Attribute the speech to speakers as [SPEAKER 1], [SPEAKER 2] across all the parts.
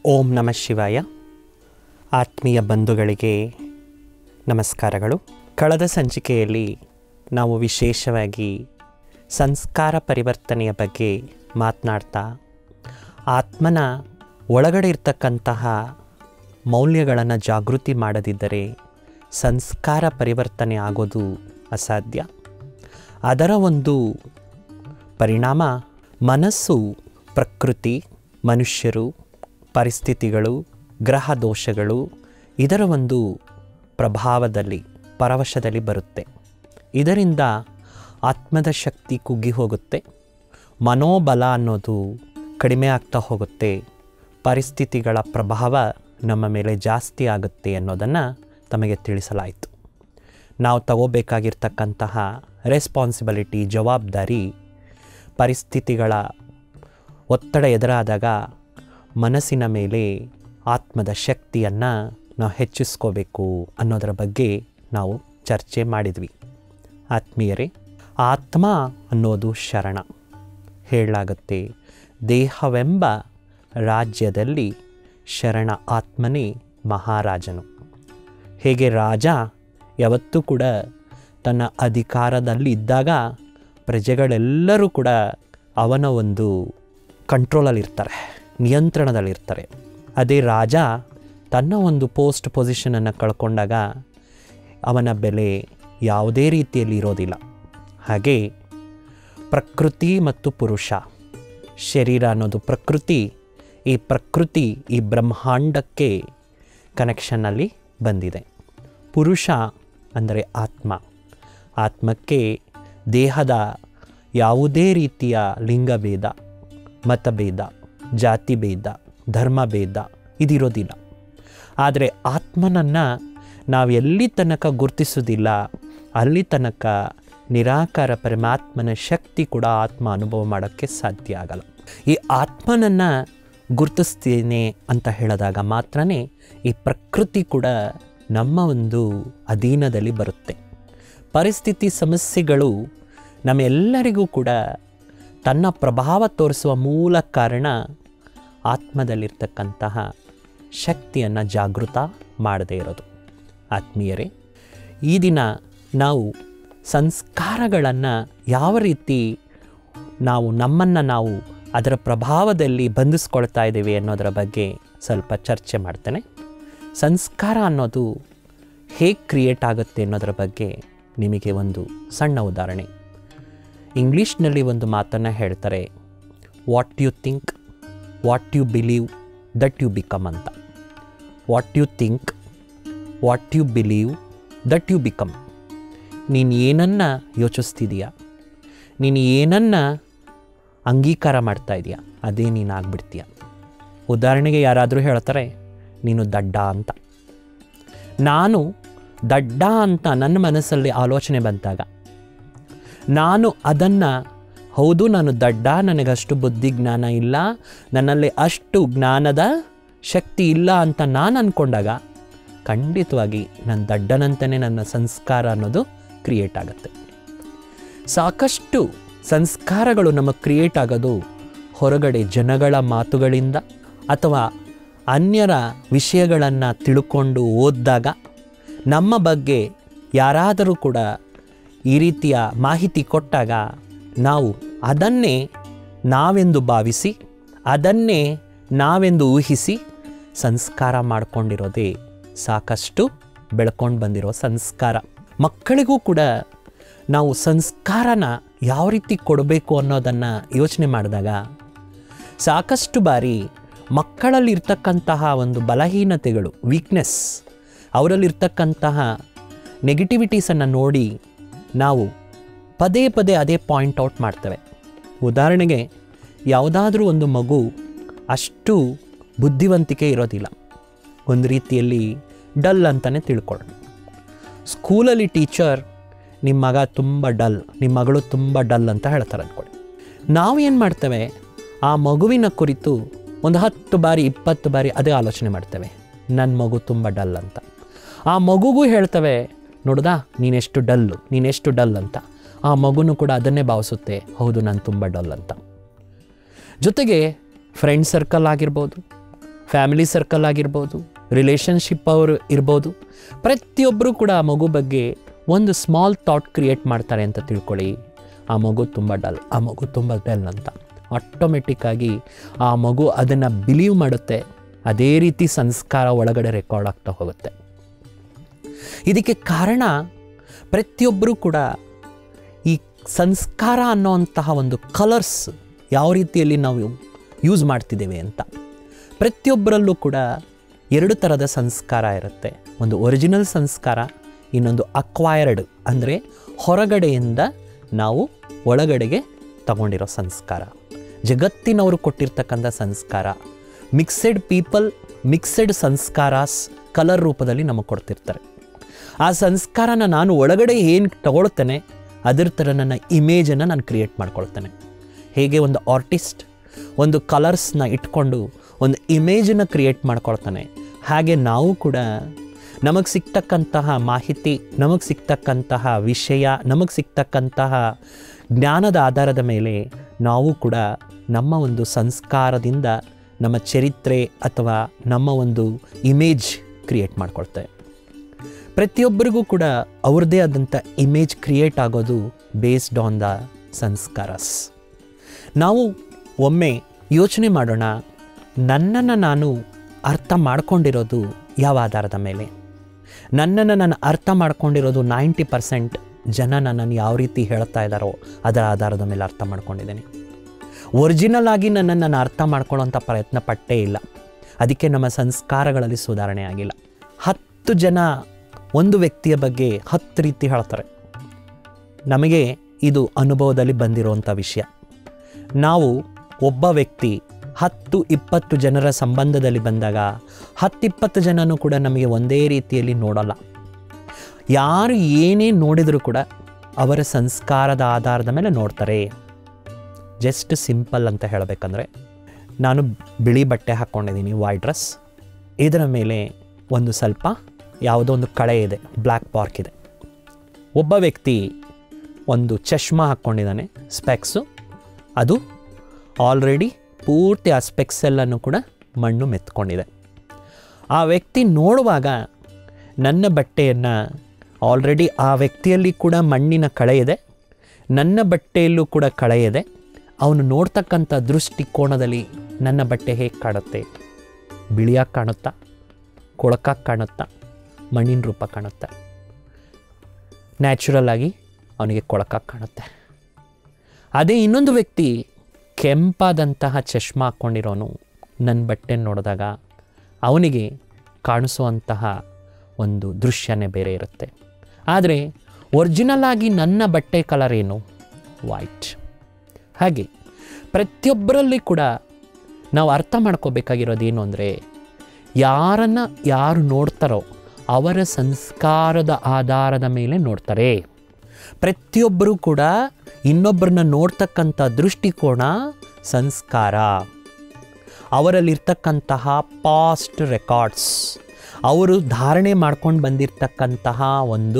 [SPEAKER 1] ಓಂ ನಮಃ ಶಿವಾಯ ಆತ್ಮೀಯ ಬಂಧುಗಳಿಗೆ ನಮಸ್ಕಾರಗಳು ಕಳೆದ ಸಂಚಿಕೆಯಲ್ಲಿ ನಾವು ವಿಶೇಷವಾಗಿ ಸಂಸ್ಕಾರ ಪರಿವರ್ತನೆಯ ಬಗ್ಗೆ ಮಾತನಾಡ್ತಾ ಆತ್ಮನ ಒಳಗಡೆ ಇರ್ತಕ್ಕಂತಹ ಮೌಲ್ಯಗಳನ್ನು ಜಾಗೃತಿ ಮಾಡದಿದ್ದರೆ ಸಂಸ್ಕಾರ ಪರಿವರ್ತನೆ ಆಗೋದು ಅಸಾಧ್ಯ ಅದರ ಒಂದು ಪರಿಣಾಮ ಮನಸ್ಸು ಪ್ರಕೃತಿ ಮನುಷ್ಯರು ಪರಿಸ್ಥಿತಿಗಳು ಗ್ರಹ ದೋಷಗಳು ಇದರ ಒಂದು ಪ್ರಭಾವದಲ್ಲಿ ಪರವಶದಲ್ಲಿ ಬರುತ್ತೆ ಇದರಿಂದ ಆತ್ಮದ ಶಕ್ತಿ ಕುಗ್ಗಿ ಹೋಗುತ್ತೆ ಮನೋಬಲ ಅನ್ನೋದು ಕಡಿಮೆ ಆಗ್ತಾ ಹೋಗುತ್ತೆ ಪರಿಸ್ಥಿತಿಗಳ ಪ್ರಭಾವ ನಮ್ಮ ಮೇಲೆ ಜಾಸ್ತಿ ಆಗುತ್ತೆ ಅನ್ನೋದನ್ನು ತಮಗೆ ತಿಳಿಸಲಾಯಿತು ನಾವು ತಗೋಬೇಕಾಗಿರ್ತಕ್ಕಂತಹ ರೆಸ್ಪಾನ್ಸಿಬಿಲಿಟಿ ಜವಾಬ್ದಾರಿ ಪರಿಸ್ಥಿತಿಗಳ ಒತ್ತಡ ಎದುರಾದಾಗ ಮನಸ್ಸಿನ ಮೇಲೆ ಆತ್ಮದ ಶಕ್ತಿಯನ್ನು ನಾವು ಹೆಚ್ಚಿಸ್ಕೋಬೇಕು ಅನ್ನೋದರ ಬಗ್ಗೆ ನಾವು ಚರ್ಚೆ ಮಾಡಿದ್ವಿ ಆತ್ಮೀಯರೇ ಆತ್ಮ ಅನ್ನೋದು ಶರಣ ಹೇಳಲಾಗುತ್ತೆ ದೇಹವೆಂಬ ರಾಜ್ಯದಲ್ಲಿ ಶರಣ ಆತ್ಮನೇ ಮಹಾರಾಜನು ಹೇಗೆ ರಾಜ ಯಾವತ್ತೂ ಕೂಡ ತನ್ನ ಅಧಿಕಾರದಲ್ಲಿದ್ದಾಗ ಪ್ರಜೆಗಳೆಲ್ಲರೂ ಕೂಡ ಅವನ ಒಂದು ಕಂಟ್ರೋಲಲ್ಲಿರ್ತಾರೆ ನಿಯಂತ್ರಣದಲ್ಲಿರ್ತಾರೆ ಅದೇ ರಾಜ ತನ್ನ ಒಂದು ಪೋಸ್ಟ್ ಪೊಸಿಷನನ್ನು ಕಳ್ಕೊಂಡಾಗ ಅವನ ಬೆಲೆ ಯಾವುದೇ ರೀತಿಯಲ್ಲಿ ಇರೋದಿಲ್ಲ ಹಾಗೆ ಪ್ರಕೃತಿ ಮತ್ತು ಪುರುಷ ಶರೀರ ಅನ್ನೋದು ಪ್ರಕೃತಿ ಈ ಪ್ರಕೃತಿ ಈ ಬ್ರಹ್ಮಾಂಡಕ್ಕೆ ಕನೆಕ್ಷನ್ನಲ್ಲಿ ಬಂದಿದೆ ಪುರುಷ ಅಂದರೆ ಆತ್ಮ ಆತ್ಮಕ್ಕೆ ದೇಹದ ಯಾವುದೇ ರೀತಿಯ ಲಿಂಗಭೇದ ಮತಭೇದ ಜಾತಿಭೇದ ಧರ್ಮಭೇದ ಇದಿರೋದಿಲ್ಲ ಆದರೆ ಆತ್ಮನನ್ನು ನಾವು ಎಲ್ಲಿ ತನಕ ಗುರುತಿಸೋದಿಲ್ಲ ಅಲ್ಲಿ ತನಕ ನಿರಾಕಾರ ಪರಮಾತ್ಮನ ಶಕ್ತಿ ಕೂಡ ಆತ್ಮ ಅನುಭವ ಮಾಡೋಕ್ಕೆ ಸಾಧ್ಯ ಆಗಲ್ಲ ಈ ಆತ್ಮನನ್ನು ಗುರುತಿಸ್ತೇನೆ ಅಂತ ಹೇಳಿದಾಗ ಮಾತ್ರ ಈ ಪ್ರಕೃತಿ ಕೂಡ ನಮ್ಮ ಒಂದು ಅಧೀನದಲ್ಲಿ ಬರುತ್ತೆ ಪರಿಸ್ಥಿತಿ ಸಮಸ್ಯೆಗಳು ನಮ್ಮೆಲ್ಲರಿಗೂ ಕೂಡ ತನ್ನ ಪ್ರಭಾವ ತೋರಿಸುವ ಮೂಲ ಕಾರಣ ಆತ್ಮದಲ್ಲಿರ್ತಕ್ಕಂತಹ ಶಕ್ತಿಯನ್ನು ಜಾಗೃತ ಮಾಡದೇ ಇರೋದು ಆತ್ಮೀಯರೇ ಈ ದಿನ ನಾವು ಸಂಸ್ಕಾರಗಳನ್ನು ಯಾವ ರೀತಿ ನಾವು ನಮ್ಮನ್ನು ನಾವು ಅದರ ಪ್ರಭಾವದಲ್ಲಿ ಬಂಧಿಸ್ಕೊಳ್ತಾ ಇದ್ದೀವಿ ಅನ್ನೋದರ ಬಗ್ಗೆ ಸ್ವಲ್ಪ ಚರ್ಚೆ ಮಾಡ್ತೇನೆ ಸಂಸ್ಕಾರ ಅನ್ನೋದು ಹೇಗೆ ಕ್ರಿಯೇಟ್ ಆಗುತ್ತೆ ಅನ್ನೋದರ ಬಗ್ಗೆ ನಿಮಗೆ ಒಂದು ಸಣ್ಣ ಉದಾಹರಣೆ ಇಂಗ್ಲೀಷ್ನಲ್ಲಿ ಒಂದು ಮಾತನ್ನು ಹೇಳ್ತಾರೆ what you think what you believe that you become ಅಂತ what you think what you believe that you become ನೀನು ಏನನ್ನು ಯೋಚಿಸ್ತಿದೀಯಾ ನೀನು ಏನನ್ನು ಅಂಗೀಕಾರ ಮಾಡ್ತಾ ಇದೆಯಾ ಅದೇ ನೀನು ಆಗ್ಬಿಡ್ತೀಯ ಉದಾಹರಣೆಗೆ ಯಾರಾದರೂ ಹೇಳ್ತಾರೆ ನೀನು ದಡ್ಡ ಅಂತ ನಾನು ದಡ್ಡ ಅಂತ ನನ್ನ ಮನಸ್ಸಲ್ಲಿ ಆಲೋಚನೆ ಬಂದಾಗ ನಾನು ಅದನ್ನು ಹೌದು ನಾನು ದಡ್ಡ ನನಗಷ್ಟು ಬುದ್ಧಿ ಜ್ಞಾನ ಇಲ್ಲ ನನ್ನಲ್ಲಿ ಅಷ್ಟು ಜ್ಞಾನದ ಶಕ್ತಿ ಇಲ್ಲ ಅಂತ ನಾನು ಅಂದ್ಕೊಂಡಾಗ ಖಂಡಿತವಾಗಿ ನನ್ನ ದಡ್ಡನಂತಲೇ ನನ್ನ ಸಂಸ್ಕಾರ ಅನ್ನೋದು ಕ್ರಿಯೇಟ್ ಆಗುತ್ತೆ ಸಾಕಷ್ಟು ಸಂಸ್ಕಾರಗಳು ನಮಗೆ ಕ್ರಿಯೇಟ್ ಆಗೋದು ಹೊರಗಡೆ ಜನಗಳ ಮಾತುಗಳಿಂದ ಅಥವಾ ಅನ್ಯರ ವಿಷಯಗಳನ್ನು ತಿಳ್ಕೊಂಡು ಓದಿದಾಗ ನಮ್ಮ ಬಗ್ಗೆ ಯಾರಾದರೂ ಕೂಡ ಈ ರೀತಿಯ ಮಾಹಿತಿ ಕೊಟ್ಟಾಗ ನಾವು ಅದನ್ನೇ ನಾವೆಂದು ಭಾವಿಸಿ ಅದನ್ನೇ ನಾವೆಂದು ಊಹಿಸಿ ಸಂಸ್ಕಾರ ಮಾಡಿಕೊಂಡಿರೋದೇ ಸಾಕಷ್ಟು ಬೆಳ್ಕೊಂಡು ಬಂದಿರೋ ಸಂಸ್ಕಾರ ಮಕ್ಕಳಿಗೂ ಕೂಡ ನಾವು ಸಂಸ್ಕಾರನ ಯಾವ ರೀತಿ ಕೊಡಬೇಕು ಅನ್ನೋದನ್ನು ಯೋಚನೆ ಮಾಡಿದಾಗ ಸಾಕಷ್ಟು ಬಾರಿ ಮಕ್ಕಳಲ್ಲಿರ್ತಕ್ಕಂತಹ ಒಂದು ಬಲಹೀನತೆಗಳು ವೀಕ್ನೆಸ್ ಅವರಲ್ಲಿರ್ತಕ್ಕಂತಹ ನೆಗೆಟಿವಿಟೀಸನ್ನು ನೋಡಿ ನಾವು ಪದೇ ಪದೇ ಅದೇ ಪಾಯಿಂಟ್ ಔಟ್ ಮಾಡ್ತೇವೆ ಉದಾಹರಣೆಗೆ ಯಾವುದಾದ್ರೂ ಒಂದು ಮಗು ಅಷ್ಟು ಬುದ್ಧಿವಂತಿಕೆ ಇರೋದಿಲ್ಲ ಒಂದು ರೀತಿಯಲ್ಲಿ ಡಲ್ ಅಂತಲೇ ತಿಳ್ಕೊಳ್ಳೋಣ ಸ್ಕೂಲಲ್ಲಿ ಟೀಚರ್ ನಿಮ್ಮ ಮಗ ತುಂಬ ಡಲ್ ನಿಮ್ಮ ಮಗಳು ತುಂಬ ಡಲ್ ಅಂತ ಹೇಳ್ತಾರೆ ಅಂದ್ಕೊಳ್ಳಿ ನಾವು ಏನು ಮಾಡ್ತೇವೆ ಆ ಮಗುವಿನ ಕುರಿತು ಒಂದು ಹತ್ತು ಬಾರಿ ಇಪ್ಪತ್ತು ಬಾರಿ ಅದೇ ಆಲೋಚನೆ ಮಾಡ್ತೇವೆ ನನ್ನ ಮಗು ತುಂಬ ಡಲ್ ಅಂತ ಆ ಮಗುಗೂ ಹೇಳ್ತವೆ ನೋಡ್ದಾ ನೀನೆಷ್ಟು ಡಲ್ಲು ನೀನೆಷ್ಟು ಡಲ್ ಅಂತ ಆ ಮಗುನೂ ಕೂಡ ಅದನ್ನೇ ಭಾವಿಸುತ್ತೆ ಹೌದು ನಾನು ತುಂಬ ಡಲ್ ಅಂತ ಜೊತೆಗೆ ಫ್ರೆಂಡ್ ಸರ್ಕಲ್ ಆಗಿರ್ಬೋದು ಫ್ಯಾಮಿಲಿ ಸರ್ಕಲ್ ಆಗಿರ್ಬೋದು ರಿಲೇಷನ್ಶಿಪ್ ಅವರು ಇರ್ಬೋದು ಪ್ರತಿಯೊಬ್ಬರು ಕೂಡ ಆ ಮಗು ಬಗ್ಗೆ ಒಂದು ಸ್ಮಾಲ್ ಥಾಟ್ ಕ್ರಿಯೇಟ್ ಮಾಡ್ತಾರೆ ಅಂತ ತಿಳ್ಕೊಳ್ಳಿ ಆ ಮಗು ತುಂಬ ಡಲ್ ಆ ಮಗು ತುಂಬ ಡಲ್ ಅಂತ ಆಟೋಮೆಟಿಕ್ಕಾಗಿ ಆ ಮಗು ಅದನ್ನು ಬಿಲೀವ್ ಮಾಡುತ್ತೆ ಅದೇ ರೀತಿ ಸಂಸ್ಕಾರ ಒಳಗಡೆ ರೆಕಾರ್ಡ್ ಆಗ್ತಾ ಹೋಗುತ್ತೆ ಇದಕ್ಕೆ ಕಾರಣ ಪ್ರತಿಯೊಬ್ಬರೂ ಕೂಡ ಈ ಸಂಸ್ಕಾರ ಅನ್ನೋಂತಹ ಒಂದು ಕಲರ್ಸ್ ಯಾವ ರೀತಿಯಲ್ಲಿ ನಾವು ಯೂಸ್ ಮಾಡ್ತಿದ್ದೇವೆ ಅಂತ ಪ್ರತಿಯೊಬ್ಬರಲ್ಲೂ ಕೂಡ ಎರಡು ಥರದ ಸಂಸ್ಕಾರ ಇರುತ್ತೆ ಒಂದು ಒರಿಜಿನಲ್ ಸಂಸ್ಕಾರ ಇನ್ನೊಂದು ಅಕ್ವೈರ್ಡ್ ಅಂದರೆ ಹೊರಗಡೆಯಿಂದ ನಾವು ಒಳಗಡೆಗೆ ತಗೊಂಡಿರೋ ಸಂಸ್ಕಾರ ಜಗತ್ತಿನವರು ಕೊಟ್ಟಿರ್ತಕ್ಕಂಥ ಸಂಸ್ಕಾರ ಮಿಕ್ಸೆಡ್ ಪೀಪಲ್ ಮಿಕ್ಸೆಡ್ ಸಂಸ್ಕಾರಾಸ್ ಕಲರ್ ರೂಪದಲ್ಲಿ ನಮಗೆ ಕೊಡ್ತಿರ್ತಾರೆ ಆ ಸಂಸ್ಕಾರನ ನಾನು ಒಳಗಡೆ ಏನು ತಗೊಳ್ತೇನೆ ಅದರ ಥರ ನನ್ನ ಇಮೇಜನ್ನು ನಾನು ಕ್ರಿಯೇಟ್ ಮಾಡ್ಕೊಳ್ತೇನೆ ಹೇಗೆ ಒಂದು ಆರ್ಟಿಸ್ಟ್ ಒಂದು ಕಲರ್ಸ್ನ ಇಟ್ಕೊಂಡು ಒಂದು ಇಮೇಜನ್ನು ಕ್ರಿಯೇಟ್ ಮಾಡ್ಕೊಳ್ತಾನೆ ಹಾಗೆ ನಾವು ಕೂಡ ನಮಗೆ ಸಿಗ್ತಕ್ಕಂತಹ ಮಾಹಿತಿ ನಮಗೆ ಸಿಗ್ತಕ್ಕಂತಹ ವಿಷಯ ನಮಗೆ ಸಿಗ್ತಕ್ಕಂತಹ ಜ್ಞಾನದ ಆಧಾರದ ಮೇಲೆ ನಾವು ಕೂಡ ನಮ್ಮ ಒಂದು ಸಂಸ್ಕಾರದಿಂದ ನಮ್ಮ ಚರಿತ್ರೆ ಅಥವಾ ನಮ್ಮ ಒಂದು ಇಮೇಜ್ ಕ್ರಿಯೇಟ್ ಮಾಡ್ಕೊಳ್ತೇವೆ ಪ್ರತಿಯೊಬ್ಬರಿಗೂ ಕೂಡ ಅವ್ರದ್ದೇ ಆದಂಥ ಇಮೇಜ್ ಕ್ರಿಯೇಟ್ ಆಗೋದು ಬೇಸ್ಡ್ ಆನ್ ದ ಸಂಸ್ಕಾರಸ್ ನಾವು ಒಮ್ಮೆ ಯೋಚನೆ ಮಾಡೋಣ ನನ್ನನ್ನು ನಾನು ಅರ್ಥ ಮಾಡ್ಕೊಂಡಿರೋದು ಯಾವ ಆಧಾರದ ಮೇಲೆ ನನ್ನನ್ನು ನಾನು ಅರ್ಥ ಮಾಡ್ಕೊಂಡಿರೋದು ನೈಂಟಿ ಪರ್ಸೆಂಟ್ ಜನ ನನ್ನನ್ನು ಯಾವ ರೀತಿ ಹೇಳ್ತಾ ಇದ್ದಾರೋ ಅದರ ಆಧಾರದ ಮೇಲೆ ಅರ್ಥ ಮಾಡ್ಕೊಂಡಿದ್ದೇನೆ ಒರಿಜಿನಲ್ ಆಗಿ ನನ್ನನ್ನು ನಾನು ಅರ್ಥ ಮಾಡ್ಕೊಳ್ಳೋಂಥ ಪ್ರಯತ್ನ ಪಟ್ಟೇ ಇಲ್ಲ ಅದಕ್ಕೆ ನಮ್ಮ ಸಂಸ್ಕಾರಗಳಲ್ಲಿ ಸುಧಾರಣೆ ಆಗಿಲ್ಲ ಹತ್ತು ಜನ ಒಂದು ವ್ಯಕ್ತಿಯ ಬಗ್ಗೆ ಹತ್ತು ರೀತಿ ಹೇಳ್ತಾರೆ ನಮಗೆ ಇದು ಅನುಭವದಲ್ಲಿ ಬಂದಿರುವಂಥ ವಿಷಯ ನಾವು ಒಬ್ಬ ವ್ಯಕ್ತಿ ಹತ್ತು ಇಪ್ಪತ್ತು ಜನರ ಸಂಬಂಧದಲ್ಲಿ ಬಂದಾಗ ಹತ್ತಿಪ್ಪತ್ತು ಜನನೂ ಕೂಡ ನಮಗೆ ಒಂದೇ ರೀತಿಯಲ್ಲಿ ನೋಡಲ್ಲ ಯಾರು ಏನೇ ನೋಡಿದರೂ ಕೂಡ ಅವರ ಸಂಸ್ಕಾರದ ಆಧಾರದ ಮೇಲೆ ನೋಡ್ತಾರೆ ಜಸ್ಟ್ ಸಿಂಪಲ್ ಅಂತ ಹೇಳಬೇಕಂದ್ರೆ ನಾನು ಬಿಳಿ ಬಟ್ಟೆ ಹಾಕ್ಕೊಂಡಿದ್ದೀನಿ ವೈಟ್ ಡ್ರೆಸ್ ಇದರ ಮೇಲೆ ಒಂದು ಸ್ವಲ್ಪ ಯಾವುದೋ ಒಂದು ಕಳೆ ಇದೆ ಬ್ಲ್ಯಾಕ್ ಪಾರ್ಕ್ ಇದೆ ಒಬ್ಬ ವ್ಯಕ್ತಿ ಒಂದು ಚಶ್ಮಾ ಹಾಕ್ಕೊಂಡಿದ್ದಾನೆ ಸ್ಪೆಕ್ಸು ಅದು ಆಲ್ರೆಡಿ ಪೂರ್ತಿ ಆ ಸ್ಪೆಕ್ಸ್ ಎಲ್ಲನೂ ಕೂಡ ಮಣ್ಣು ಮೆತ್ಕೊಂಡಿದೆ ಆ ವ್ಯಕ್ತಿ ನೋಡುವಾಗ ನನ್ನ ಬಟ್ಟೆಯನ್ನು ಆಲ್ರೆಡಿ ಆ ವ್ಯಕ್ತಿಯಲ್ಲಿ ಕೂಡ ಮಣ್ಣಿನ ಕಳೆ ಇದೆ ನನ್ನ ಬಟ್ಟೆಯಲ್ಲೂ ಕೂಡ ಕಳೆ ಇದೆ ಅವನು ನೋಡ್ತಕ್ಕಂಥ ದೃಷ್ಟಿಕೋನದಲ್ಲಿ ನನ್ನ ಬಟ್ಟೆ ಹೇಗೆ ಕಾಣುತ್ತೆ ಬಿಳಿಯಾಗಿ ಕಾಣುತ್ತಾ ಕೊಳಕಾಗಿ ಕಾಣುತ್ತಾ ಮಣ್ಣಿನ ರೂಪ ಕಾಣುತ್ತೆ ನ್ಯಾಚುರಲ್ ಆಗಿ ಅವನಿಗೆ ಕೊಳಕಾಗಿ ಕಾಣುತ್ತೆ ಅದೇ ಇನ್ನೊಂದು ವ್ಯಕ್ತಿ ಕೆಂಪಾದಂತಹ ಚಶ್ಮಾ ಹಾಕ್ಕೊಂಡಿರೋನು ನನ್ನ ಬಟ್ಟೆ ನೋಡಿದಾಗ ಅವನಿಗೆ ಕಾಣಿಸುವಂತಹ ಒಂದು ದೃಶ್ಯನೇ ಬೇರೆ ಇರುತ್ತೆ ಆದರೆ ಒರಿಜಿನಲ್ ಆಗಿ ನನ್ನ ಬಟ್ಟೆ ಕಲರ್ ಏನು ವೈಟ್ ಹಾಗೆ ಪ್ರತಿಯೊಬ್ಬರಲ್ಲಿ ಕೂಡ ನಾವು ಅರ್ಥ ಮಾಡ್ಕೋಬೇಕಾಗಿರೋದು ಏನು ಅಂದರೆ ಯಾರನ್ನು ಯಾರು ನೋಡ್ತಾರೋ ಅವರ ಸಂಸ್ಕಾರದ ಆಧಾರದ ಮೇಲೆ ನೋಡ್ತಾರೆ ಪ್ರತಿಯೊಬ್ಬರೂ ಕೂಡ ಇನ್ನೊಬ್ಬರನ್ನ ನೋಡ್ತಕ್ಕಂಥ ದೃಷ್ಟಿಕೋನ ಸಂಸ್ಕಾರ ಅವರಲ್ಲಿರ್ತಕ್ಕಂತಹ ಪಾಸ್ಟ್ ರೆಕಾರ್ಡ್ಸ್ ಅವರು ಧಾರಣೆ ಮಾಡ್ಕೊಂಡು ಬಂದಿರತಕ್ಕಂತಹ ಒಂದು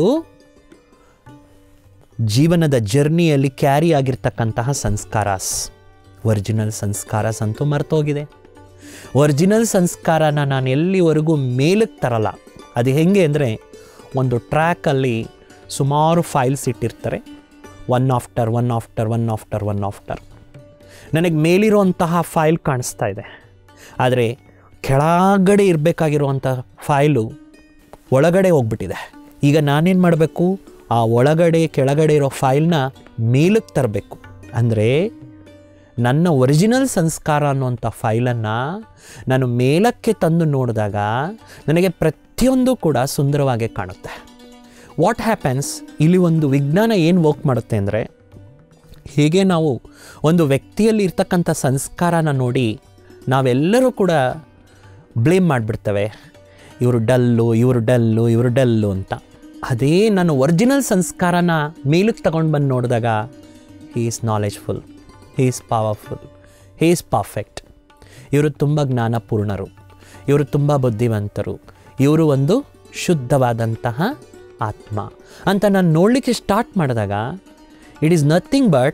[SPEAKER 1] ಜೀವನದ ಜರ್ನಿಯಲ್ಲಿ ಕ್ಯಾರಿ ಆಗಿರ್ತಕ್ಕಂತಹ ಸಂಸ್ಕಾರಸ್ ಒರಿಜಿನಲ್ ಸಂಸ್ಕಾರಸ್ ಅಂತೂ ಮರ್ತೋಗಿದೆ ಒರಿಜಿನಲ್ ಸಂಸ್ಕಾರನ ನಾನು ಎಲ್ಲಿವರೆಗೂ ಮೇಲಕ್ಕೆ ತರಲ್ಲ ಅದು ಹೆಂಗೆ ಅಂದರೆ ಒಂದು ಟ್ರ್ಯಾಕಲ್ಲಿ ಸುಮಾರು ಫೈಲ್ಸ್ ಇಟ್ಟಿರ್ತಾರೆ one after one after one after one after ನನಗೆ ಮೇಲಿರುವಂತಹ ಫೈಲ್ ಕಾಣಿಸ್ತಾ ಇದೆ ಆದರೆ ಕೆಳಗಡೆ ಇರಬೇಕಾಗಿರುವಂಥ ಫೈಲು ಒಳಗಡೆ ಹೋಗ್ಬಿಟ್ಟಿದೆ ಈಗ ನಾನೇನು ಮಾಡಬೇಕು ಆ ಒಳಗಡೆ ಕೆಳಗಡೆ ಇರೋ ಫೈಲ್ನ ಮೇಲಕ್ಕೆ ತರಬೇಕು ಅಂದರೆ ನನ್ನ ಒರಿಜಿನಲ್ ಸಂಸ್ಕಾರ ಅನ್ನುವಂಥ ಫೈಲನ್ನು ನಾನು ಮೇಲಕ್ಕೆ ತಂದು ನೋಡಿದಾಗ ನನಗೆ ಪ್ರತಿಯೊಂದು ಕೂಡ ಸುಂದರವಾಗಿ ಕಾಣುತ್ತೆ ವಾಟ್ ಹ್ಯಾಪನ್ಸ್ ಇಲ್ಲಿ ಒಂದು ವಿಜ್ಞಾನ ಏನು ವರ್ಕ್ ಮಾಡುತ್ತೆ ಅಂದರೆ ಹೀಗೆ ನಾವು ಒಂದು ವ್ಯಕ್ತಿಯಲ್ಲಿ ಇರ್ತಕ್ಕಂಥ ಸಂಸ್ಕಾರನ ನೋಡಿ ನಾವೆಲ್ಲರೂ ಕೂಡ ಬ್ಲೇಮ್ ಮಾಡಿಬಿಡ್ತೇವೆ ಇವರು ಡಲ್ಲು ಇವರು ಡಲ್ಲು ಇವರು ಡಲ್ಲು ಅಂತ ಅದೇ ನಾನು ಒರಿಜಿನಲ್ ಸಂಸ್ಕಾರನ ಮೇಲಕ್ಕೆ ತಗೊಂಡು ಬಂದು ನೋಡಿದಾಗ he is knowledgeful he is powerful he is perfect ಇವರು ತುಂಬ ಜ್ಞಾನಪೂರ್ಣರು ಇವರು ತುಂಬ ಬುದ್ಧಿವಂತರು ಇವರು ಒಂದು ಶುದ್ಧವಾದಂತಹ ಆತ್ಮ ಅಂತ ನಾನು ನೋಡಲಿಕ್ಕೆ ಸ್ಟಾರ್ಟ್ ಮಾಡಿದಾಗ ಇಟ್ ಈಸ್ ನಥಿಂಗ್ ಬಟ್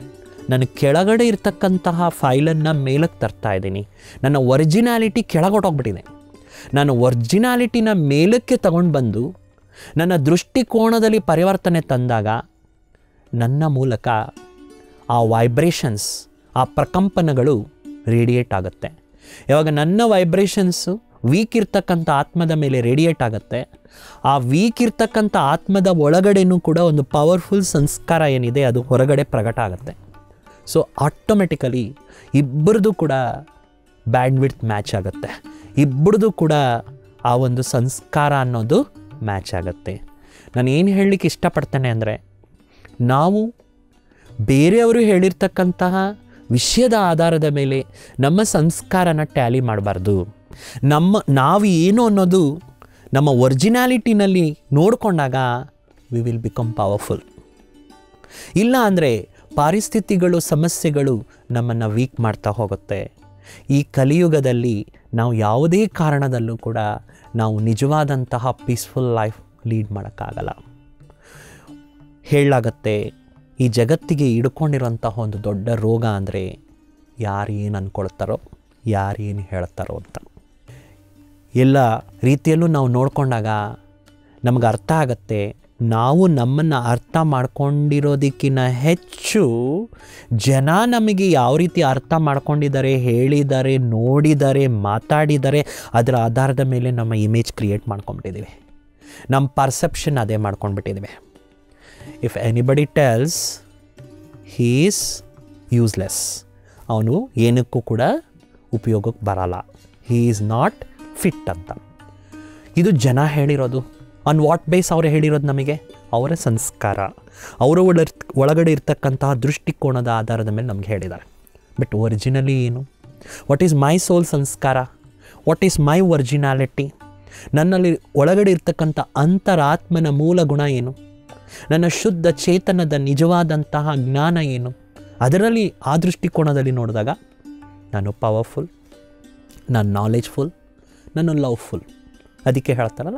[SPEAKER 1] ನಾನು ಕೆಳಗಡೆ ಇರ್ತಕ್ಕಂತಹ ಫೈಲನ್ನು ಮೇಲಕ್ಕೆ ತರ್ತಾ ಇದ್ದೀನಿ ನನ್ನ ಒರಿಜಿನಾಲಿಟಿ ಕೆಳಗೊಟ್ಟೋಗ್ಬಿಟ್ಟಿದೆ ನಾನು ಒರಿಜಿನಾಲಿಟಿನ ಮೇಲಕ್ಕೆ ತಗೊಂಡು ಬಂದು ನನ್ನ ದೃಷ್ಟಿಕೋನದಲ್ಲಿ ಪರಿವರ್ತನೆ ತಂದಾಗ ನನ್ನ ಮೂಲಕ ಆ ವೈಬ್ರೇಷನ್ಸ್ ಆ ಪ್ರಕಂಪನಗಳು ರೇಡಿಯೇಟ್ ಆಗುತ್ತೆ ಯಾವಾಗ ನನ್ನ ವೈಬ್ರೇಷನ್ಸು ವೀಕ್ ಇರ್ತಕ್ಕಂಥ ಆತ್ಮದ ಮೇಲೆ ರೇಡಿಯೇಟ್ ಆಗುತ್ತೆ ಆ ವೀಕ್ ಇರ್ತಕ್ಕಂಥ ಆತ್ಮದ ಒಳಗಡೆನೂ ಕೂಡ ಒಂದು ಪವರ್ಫುಲ್ ಸಂಸ್ಕಾರ ಏನಿದೆ ಅದು ಹೊರಗಡೆ ಪ್ರಕಟ ಆಗುತ್ತೆ ಸೊ ಆಟೋಮೆಟಿಕಲಿ ಇಬ್ಬರದು ಕೂಡ ಬ್ಯಾಂಡ್ ವಿಡ್ತ್ ಮ್ಯಾಚ್ ಆಗುತ್ತೆ ಇಬ್ಬರದು ಕೂಡ ಆ ಒಂದು ಸಂಸ್ಕಾರ ಅನ್ನೋದು ಮ್ಯಾಚ್ ಆಗುತ್ತೆ ನಾನು ಏನು ಹೇಳಲಿಕ್ಕೆ ಇಷ್ಟಪಡ್ತೇನೆ ಅಂದರೆ ನಾವು ಬೇರೆಯವರು ಹೇಳಿರ್ತಕ್ಕಂತಹ ವಿಷಯದ ಆಧಾರದ ಮೇಲೆ ನಮ್ಮ ಸಂಸ್ಕಾರನ ಟ್ಯಾಲಿ ಮಾಡಬಾರ್ದು ನಮ್ಮ ನಾವು ಏನು ಅನ್ನೋದು ನಮ್ಮ ಒರಿಜಿನಾಲಿಟಿನಲ್ಲಿ ನೋಡಿಕೊಂಡಾಗ ವಿ ವಿಲ್ ಬಿಕಮ್ ಪವರ್ಫುಲ್ ಇಲ್ಲ ಅಂದರೆ ಪರಿಸ್ಥಿತಿಗಳು ಸಮಸ್ಯೆಗಳು ನಮ್ಮನ್ನು ವೀಕ್ ಮಾಡ್ತಾ ಹೋಗುತ್ತೆ ಈ ಕಲಿಯುಗದಲ್ಲಿ ನಾವು ಯಾವುದೇ ಕಾರಣದಲ್ಲೂ ಕೂಡ ನಾವು ನಿಜವಾದಂತಹ ಪೀಸ್ಫುಲ್ ಲೈಫ್ ಲೀಡ್ ಮಾಡೋಕ್ಕಾಗಲ್ಲ ಹೇಳಲಾಗತ್ತೆ ಈ ಜಗತ್ತಿಗೆ ಹಿಡ್ಕೊಂಡಿರೋಂತಹ ಒಂದು ದೊಡ್ಡ ರೋಗ ಅಂದರೆ ಯಾರು ಏನು ಅಂದ್ಕೊಳ್ತಾರೋ ಯಾರು ಏನು ಹೇಳ್ತಾರೋ ಅಂತ ಎಲ್ಲ ರೀತಿಯಲ್ಲೂ ನಾವು ನೋಡಿಕೊಂಡಾಗ ನಮಗೆ ಅರ್ಥ ಆಗತ್ತೆ ನಾವು ನಮ್ಮನ್ನು ಅರ್ಥ ಮಾಡ್ಕೊಂಡಿರೋದಕ್ಕಿಂತ ಹೆಚ್ಚು ಜನ ನಮಗೆ ಯಾವ ರೀತಿ ಅರ್ಥ ಮಾಡ್ಕೊಂಡಿದ್ದಾರೆ ಹೇಳಿದ್ದಾರೆ ನೋಡಿದ್ದಾರೆ ಮಾತಾಡಿದ್ದಾರೆ ಅದರ ಆಧಾರದ ಮೇಲೆ ನಮ್ಮ ಇಮೇಜ್ ಕ್ರಿಯೇಟ್ ಮಾಡ್ಕೊಂಡ್ಬಿಟ್ಟಿದ್ದೀವಿ ನಮ್ಮ ಪರ್ಸೆಪ್ಷನ್ ಅದೇ ಮಾಡ್ಕೊಂಡ್ಬಿಟ್ಟಿದ್ದೀವಿ if anybody tells he's useless ಅವನು ಏನಕ್ಕೂ ಕೂಡ ಉಪಯೋಗಕ್ಕೆ ಬರಲ್ಲ ಹೀ ಈಸ್ ನಾಟ್ ಫಿಟ್ ಅಂತ ಇದು ಜನ ಹೇಳಿರೋದು ಆನ್ ವಾಟ್ ಬೇಸ್ ಅವರು ಹೇಳಿರೋದು ನಮಗೆ ಅವರ ಸಂಸ್ಕಾರ ಅವರ ಒಳ ಒಳಗಡೆ ಇರ್ತಕ್ಕಂತಹ ದೃಷ್ಟಿಕೋನದ ಆಧಾರದ ಮೇಲೆ ನಮಗೆ ಹೇಳಿದ್ದಾರೆ ಬಟ್ ಒರಿಜಿನಲಿ ಏನು ವಾಟ್ ಈಸ್ ಮೈ ಸೋಲ್ ಸಂಸ್ಕಾರ ವಾಟ್ ಈಸ್ ಮೈ ಒರಿಜಿನಾಲಿಟಿ ನನ್ನಲ್ಲಿ ಒಳಗಡೆ ಇರ್ತಕ್ಕಂಥ ಅಂತರಾತ್ಮನ ಮೂಲ ಗುಣ ಏನು ನನ್ನ ಶುದ್ಧ ಚೇತನದ ನಿಜವಾದಂತಹ ಜ್ಞಾನ ಏನು ಅದರಲ್ಲಿ ಆ ದೃಷ್ಟಿಕೋನದಲ್ಲಿ ನೋಡಿದಾಗ ನಾನು ಪವರ್ಫುಲ್ ನಾನು ನಾಲೆಜ್ಫುಲ್ ನಾನು ಲವ್ಫುಲ್ ಅದಕ್ಕೆ ಹೇಳ್ತಾರಲ್ಲ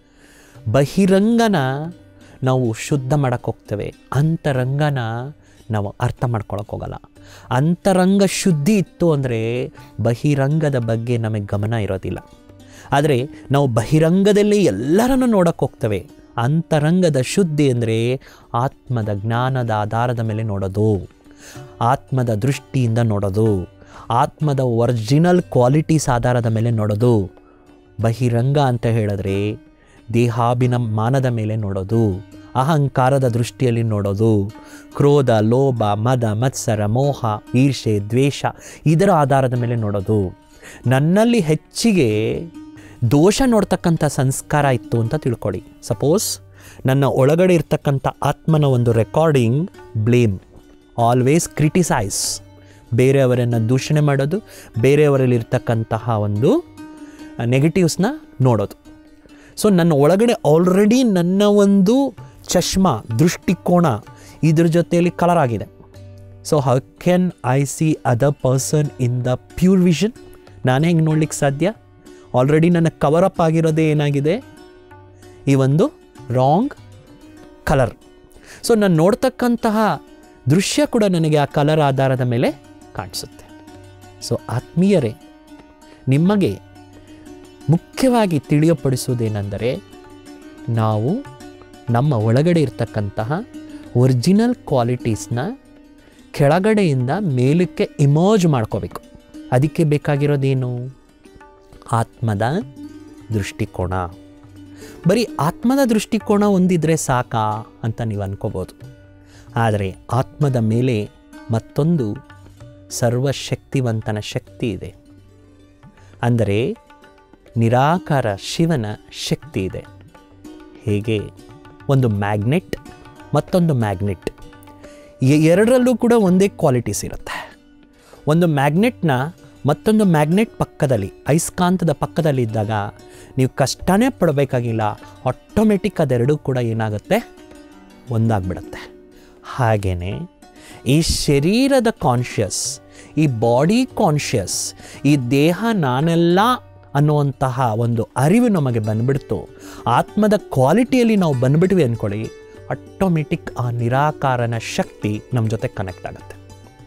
[SPEAKER 1] ಬಹಿರಂಗನ ನಾವು ಶುದ್ಧ ಮಾಡೋಕ್ಕೆ ಹೋಗ್ತೇವೆ ಅಂತರಂಗನ ನಾವು ಅರ್ಥ ಮಾಡ್ಕೊಳಕ್ಕೆ ಹೋಗಲ್ಲ ಅಂತರಂಗ ಶುದ್ಧಿ ಇತ್ತು ಅಂದರೆ ಬಹಿರಂಗದ ಬಗ್ಗೆ ನಮಗೆ ಗಮನ ಇರೋದಿಲ್ಲ ಆದರೆ ನಾವು ಬಹಿರಂಗದಲ್ಲಿ ಎಲ್ಲರನ್ನು ನೋಡೋಕ್ಕೆ ಹೋಗ್ತೇವೆ ಅಂತರಂಗದ ಶುದ್ಧಿ ಅಂದರೆ ಆತ್ಮದ ಜ್ಞಾನದ ಆಧಾರದ ಮೇಲೆ ನೋಡೋದು ಆತ್ಮದ ದೃಷ್ಟಿಯಿಂದ ನೋಡೋದು ಆತ್ಮದ ಒರಿಜಿನಲ್ ಕ್ವಾಲಿಟೀಸ್ ಆಧಾರದ ಮೇಲೆ ನೋಡೋದು ಬಹಿರಂಗ ಅಂತ ಹೇಳಿದ್ರೆ ದೇಹಾಭಿನ ಮಾನದ ಮೇಲೆ ನೋಡೋದು ಅಹಂಕಾರದ ದೃಷ್ಟಿಯಲ್ಲಿ ನೋಡೋದು ಕ್ರೋಧ ಲೋಭ ಮದ ಮತ್ಸರ ಮೋಹ ಈರ್ಷೆ ದ್ವೇಷ ಇದರ ಆಧಾರದ ಮೇಲೆ ನೋಡೋದು ನನ್ನಲ್ಲಿ ಹೆಚ್ಚಿಗೆ ದೋಷ ನೋಡ್ತಕ್ಕಂಥ ಸಂಸ್ಕಾರ ಇತ್ತು ಅಂತ ತಿಳ್ಕೊಳ್ಳಿ ಸಪೋಸ್ ನನ್ನ ಒಳಗಡೆ ಇರ್ತಕ್ಕಂಥ ಆತ್ಮನ ಒಂದು ರೆಕಾರ್ಡಿಂಗ್ ಬ್ಲೇಮ್ ಆಲ್ವೇಸ್ ಕ್ರಿಟಿಸೈಸ್ ಬೇರೆಯವರನ್ನು ದೂಷಣೆ ಮಾಡೋದು ಬೇರೆಯವರಲ್ಲಿ ಇರ್ತಕ್ಕಂತಹ ಒಂದು ನೆಗೆಟಿವ್ಸ್ನ ನೋಡೋದು ಸೊ ನನ್ನ ಒಳಗಡೆ ಆಲ್ರೆಡಿ ನನ್ನ ಒಂದು ಚಶ್ಮಾ ದೃಷ್ಟಿಕೋನ ಇದ್ರ ಜೊತೆಯಲ್ಲಿ ಕಲರ್ ಆಗಿದೆ so how can I see other person in the pure vision ನಾನೇ ಹೆಂಗೆ ನೋಡ್ಲಿಕ್ಕೆ ಸಾಧ್ಯ ಆಲ್ರೆಡಿ ನನ್ನ ಕವರ್ ಅಪ್ ಆಗಿರೋದೇ ಏನಾಗಿದೆ ಈ ಒಂದು ರಾಂಗ್ ಕಲರ್ ಸೊ ನಾನು ನೋಡ್ತಕ್ಕಂತಹ ದೃಶ್ಯ ಕೂಡ ನನಗೆ ಆ ಕಲರ್ ಆಧಾರದ ಮೇಲೆ ಕಾಣಿಸುತ್ತೆ ಸೊ ಆತ್ಮೀಯರೇ ನಿಮಗೆ ಮುಖ್ಯವಾಗಿ ತಿಳಿಯಪಡಿಸುವುದೇನೆಂದರೆ ನಾವು ನಮ್ಮ ಒಳಗಡೆ ಇರ್ತಕ್ಕಂತಹ ಒರಿಜಿನಲ್ ಕ್ವಾಲಿಟೀಸ್ನ ಕೆಳಗಡೆಯಿಂದ ಮೇಲಕ್ಕೆ ಇಮರ್ಜ್ ಮಾಡ್ಕೋಬೇಕು ಅದಕ್ಕೆ ಬೇಕಾಗಿರೋದೇನು ಆತ್ಮದ ದೃಷ್ಟಿಕೋನ ಬರೀ ಆತ್ಮದ ದೃಷ್ಟಿಕೋನ ಹೊಂದಿದ್ರೆ ಸಾಕಾ ಅಂತ ನೀವು ಅನ್ಕೋಬೋದು ಆದರೆ ಆತ್ಮದ ಮೇಲೆ ಮತ್ತೊಂದು ಸರ್ವಶಕ್ತಿವಂತನ ಶಕ್ತಿ ಇದೆ ಅಂದರೆ ನಿರಾಕಾರ ಶಿವನ ಶಕ್ತಿ ಇದೆ ಹೇಗೆ ಒಂದು ಮ್ಯಾಗ್ನೆಟ್ ಮತ್ತೊಂದು ಮ್ಯಾಗ್ನೆಟ್ ಎರಡರಲ್ಲೂ ಕೂಡ ಒಂದೇ ಕ್ವಾಲಿಟೀಸ್ ಇರುತ್ತೆ ಒಂದು ಮ್ಯಾಗ್ನೆಟ್ನ ಮತ್ತೊಂದು ಮ್ಯಾಗ್ನೆಟ್ ಪಕ್ಕದಲ್ಲಿ ಅಯಸ್ಕಾಂತದ ಪಕ್ಕದಲ್ಲಿ ಇದ್ದಾಗ ನೀವು ಕಷ್ಟನೇ ಪಡಬೇಕಾಗಿಲ್ಲ ಆಟೋಮೆಟಿಕ್ ಅದೆರಡೂ ಕೂಡ ಏನಾಗುತ್ತೆ ಒಂದಾಗ್ಬಿಡುತ್ತೆ ಹಾಗೆಯೇ ಈ ಶರೀರದ ಕಾನ್ಷಿಯಸ್ ಈ ಬಾಡಿ ಕಾನ್ಷಿಯಸ್ ಈ ದೇಹ ನಾನೆಲ್ಲ ಅನ್ನುವಂತಹ ಒಂದು ಅರಿವು ನಮಗೆ ಬಂದ್ಬಿಡ್ತು ಆತ್ಮದ ಕ್ವಾಲಿಟಿಯಲ್ಲಿ ನಾವು ಬಂದ್ಬಿಟ್ವಿ ಅಂದ್ಕೊಳ್ಳಿ ಆಟೋಮೆಟಿಕ್ ಆ ನಿರಾಕಾರನ ಶಕ್ತಿ ನಮ್ಮ ಜೊತೆ ಕನೆಕ್ಟ್ ಆಗುತ್ತೆ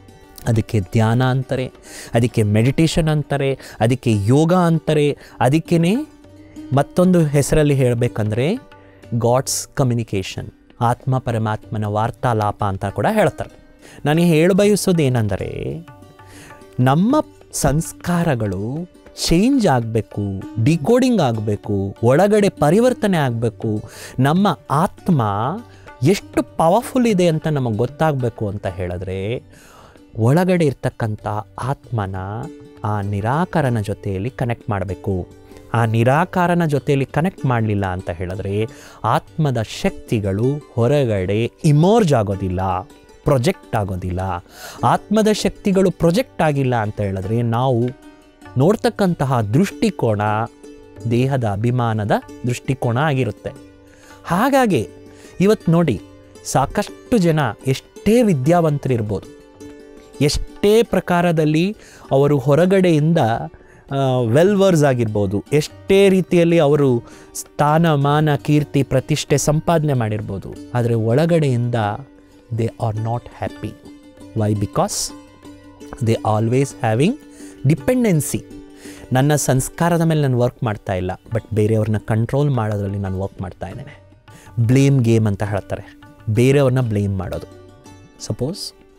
[SPEAKER 1] ಅದಕ್ಕೆ ಧ್ಯಾನ ಅಂತಾರೆ ಅದಕ್ಕೆ ಮೆಡಿಟೇಷನ್ ಅಂತಾರೆ ಅದಕ್ಕೆ ಯೋಗ ಅಂತಾರೆ ಅದಕ್ಕೇ ಮತ್ತೊಂದು ಹೆಸರಲ್ಲಿ ಹೇಳಬೇಕಂದ್ರೆ ಗಾಡ್ಸ್ ಕಮ್ಯುನಿಕೇಷನ್ ಆತ್ಮ ಪರಮಾತ್ಮನ ವಾರ್ತಾಲಾಪ ಅಂತ ಕೂಡ ಹೇಳ್ತಾರೆ ನಾನು ಹೇಳಬಯಸೋದೇನೆಂದರೆ ನಮ್ಮ ಸಂಸ್ಕಾರಗಳು ಚೇಂಜ್ ಆಗಬೇಕು ಡಿಕೋಡಿಂಗ್ ಆಗಬೇಕು ಒಳಗಡೆ ಪರಿವರ್ತನೆ ಆಗಬೇಕು ನಮ್ಮ ಆತ್ಮ ಎಷ್ಟು ಪವರ್ಫುಲ್ ಇದೆ ಅಂತ ನಮಗೆ ಗೊತ್ತಾಗಬೇಕು ಅಂತ ಹೇಳಿದ್ರೆ ಒಳಗಡೆ ಇರ್ತಕ್ಕಂಥ ಆತ್ಮನ ಆ ನಿರಾಕರನ ಜೊತೆಯಲ್ಲಿ ಕನೆಕ್ಟ್ ಮಾಡಬೇಕು ಆ ನಿರಾಕಾರನ ಜೊತೆಯಲ್ಲಿ ಕನೆಕ್ಟ್ ಮಾಡಲಿಲ್ಲ ಅಂತ ಹೇಳಿದ್ರೆ ಆತ್ಮದ ಶಕ್ತಿಗಳು ಹೊರಗಡೆ ಇಮೋರ್ಜ್ ಆಗೋದಿಲ್ಲ ಪ್ರೊಜೆಕ್ಟ್ ಆಗೋದಿಲ್ಲ ಆತ್ಮದ ಶಕ್ತಿಗಳು ಪ್ರೊಜೆಕ್ಟ್ ಆಗಿಲ್ಲ ಅಂತ ಹೇಳಿದ್ರೆ ನಾವು ನೋಡ್ತಕ್ಕಂತಹ ದೃಷ್ಟಿಕೋನ ದೇಹದ ಅಭಿಮಾನದ ದೃಷ್ಟಿಕೋನ ಆಗಿರುತ್ತೆ ಹಾಗಾಗಿ ಇವತ್ತು ನೋಡಿ ಸಾಕಷ್ಟು ಜನ ಎಷ್ಟೇ ವಿದ್ಯಾವಂತರಿರ್ಬೋದು ಎಷ್ಟೇ ಪ್ರಕಾರದಲ್ಲಿ ಅವರು ಹೊರಗಡೆಯಿಂದ ವೆಲ್ವರ್ಸ್ ಆಗಿರ್ಬೋದು ಎಷ್ಟೇ ರೀತಿಯಲ್ಲಿ ಅವರು ಸ್ಥಾನಮಾನ ಕೀರ್ತಿ ಪ್ರತಿಷ್ಠೆ ಸಂಪಾದನೆ ಮಾಡಿರ್ಬೋದು ಆದರೆ ಒಳಗಡೆಯಿಂದ they are not happy why because they always having dependency ನನ್ನ ಸಂಸ್ಕಾರದ ಮೇಲೆ ನಾನು ವರ್ಕ್ ಮಾಡ್ತಾ ಇಲ್ಲ ಬಟ್ ಬೇರೆಯವ್ರನ್ನ ಕಂಟ್ರೋಲ್ ಮಾಡೋದ್ರಲ್ಲಿ ನಾನು ವರ್ಕ್ ಮಾಡ್ತಾ ಇದ್ದೇನೆ ಬ್ಲೇಮ್ ಗೇಮ್ ಅಂತ ಹೇಳ್ತಾರೆ ಬೇರೆಯವ್ರನ್ನ ಬ್ಲೇಮ್ ಮಾಡೋದು ಸಪೋಸ್